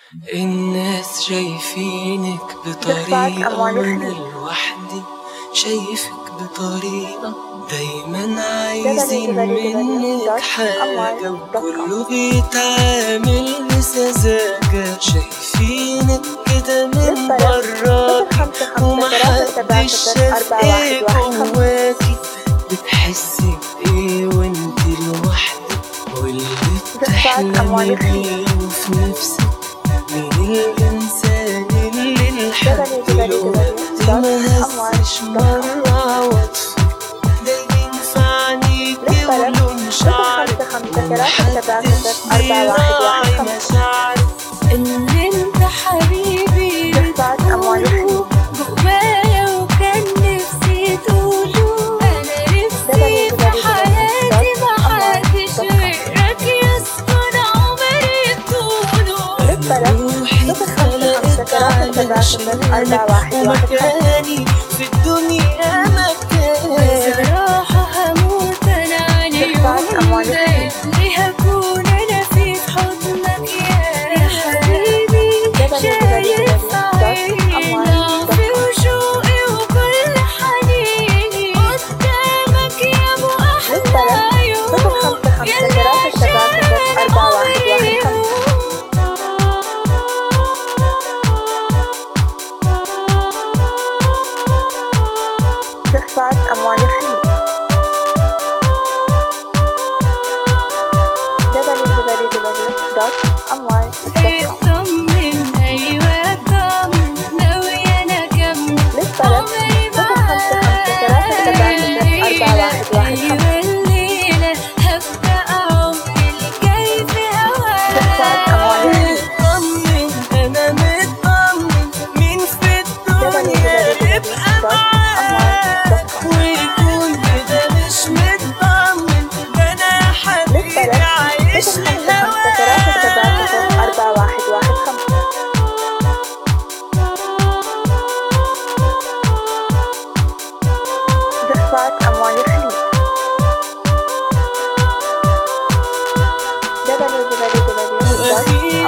الناس شايفينك بطريقة وأنا لوحدي شايفك بطريقة دايما عايزين منك حاجة وكله بيتعامل بسذاجة شايفينك كده من برا ومحدش شاف ايه جواكي بتحسي بايه وانتي لوحدك واللي بتحلمي بيه وفي نفسك مين الإنسان اللي الحب له وقت ما هزش مرة واطفي ده ينفعنيكي ولون شعرك ومحدش بيراعي مشاعرك اللي انت حبيبي بتقوله جوايا وكان نفسي تقوله انا نفسي في حياتي محدش غيرك يسكن عمري طوله روحي اتخلقت علشان ومكاني في الدنيا مكاني بصراحة هموت انا عن اليوم ده اللي هكون انا في حضنك يا حبيبي شايف عيني ضعفي وشوقي وكل حنيني قدامك يا ابو احلى عيون يلي عشانك عمري تدفعت أموال الخليج www.amwal.com اطمن ايوه اطمن ناوية انا اكمل للطلب عمري صفر خمسة خمسة ثلاثة سبعة معاك ستة أربعة واحد واحد ايوه خمسة الليلة هبدأ عمري الجاي في تدفعت هواك أموال الخليج مطمن انا مطمن مين في الدنيا يبقى معاك ويكون كده مش مطمن ده انا حبيبي للطلب عايش صفر خمسة خمسة ثلاثة سبعة ستة أربعة واحد واحد خمسة دفعت أموال الخليج www.amwal.com